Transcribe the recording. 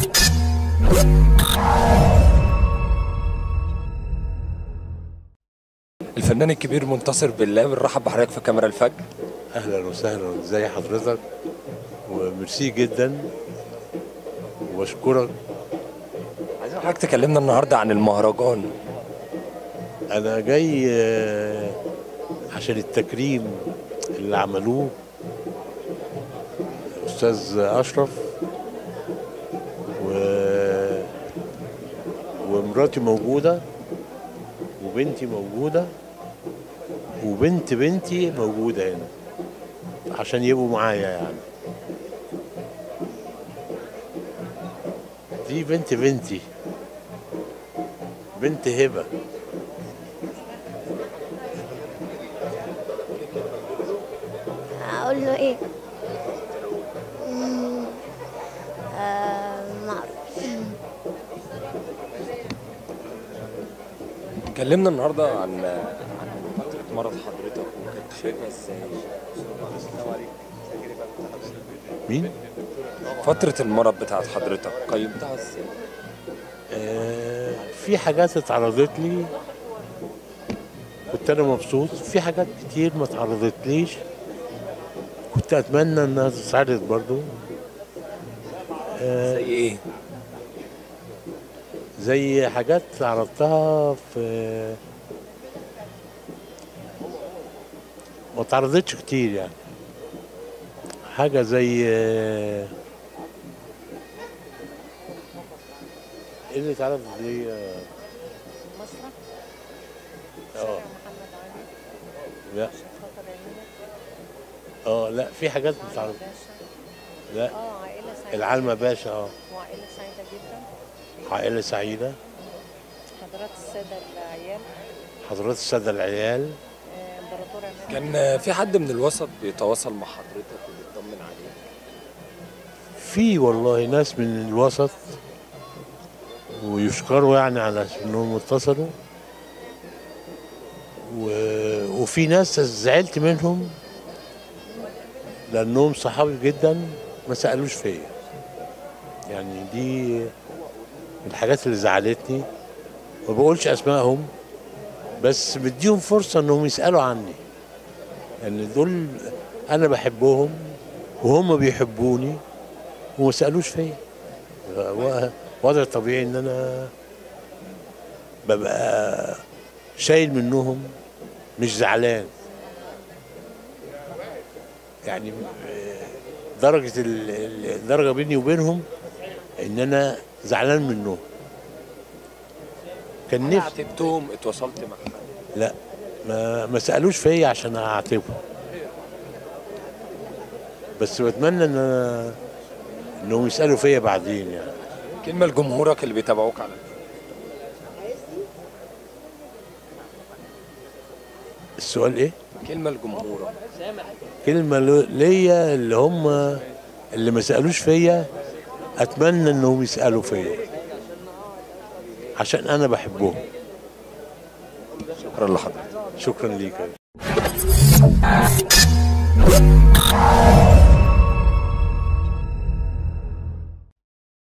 الفنان الكبير منتصر بالله بنرحب بحضرتك في كاميرا الفجر اهلا وسهلا ازي حضرتك وميرسي جدا وبشكرك عايزين حضرتك تكلمنا النهارده عن المهرجان انا جاي آه، عشان التكريم اللي عملوه استاذ اشرف و ومراتي موجوده وبنتي موجوده وبنت بنتي موجوده هنا عشان يبقوا معايا يعني دي بنت بنتي بنت هبه اقول له ايه مم، آه، ما اعرف كلمنا النهارده عن عن فتره مرض حضرتك وكانت شايفها ازاي مين؟ فتره المرض بتاعت حضرتك قيمتها ازاي آه، في حاجات اتعرضت لي كنت انا مبسوط في حاجات كتير ما اتعرضتليش كنت اتمنى انها تتعرض برضو آه، زي ايه زي حاجات عرضتها في ما اتعرضتش كتير يعني حاجة زي آه، ايه اللي اتعرض دي آه، مسرح اه شارع محمد علي لا خطر عينك اه لا في حاجات بتعرض باشا لا اه عائلة سعيدة العلمة باشا اه وعائلة سعيدة جدا عائلة سعيدة حضرات السادة العيال حضرات السادة العيال آه، امبراطور عماد كان في حد من الوسط بيتواصل مع حضرتك وبيطمن عليك في والله ناس من الوسط ويشكروا يعني على انهم اتصلوا و... وفي ناس زعلت منهم لانهم صحابي جدا ما سالوش فيا يعني دي من الحاجات اللي زعلتني ما بقولش اسمائهم بس بديهم فرصه انهم يسالوا عني يعني دول انا بحبهم وهم بيحبوني وما سالوش فيا و- وضع طبيعي ان انا ببقى شايل منهم مش زعلان يعني آه، درجة ال- ال- الدرجة بيني وبينهم ان انا زعلان منهم كان هل نفسي عاتبتهم اتواصلت مع حد لا ما ما سالوش فيا عشان اعاتبهم بس بتمنى ان أنا انهم يسالوا فيا بعدين يعني كلمه لجمهورك اللي بيتابعوك على السؤال ايه؟ كلمه لجمهورك كلمة لو- ليا اللي هم اللي ما سألوش فيا أتمنى إنهم يسألوا فيا عشان أنا بحبهم شكرا لحضرتك شكرا ليك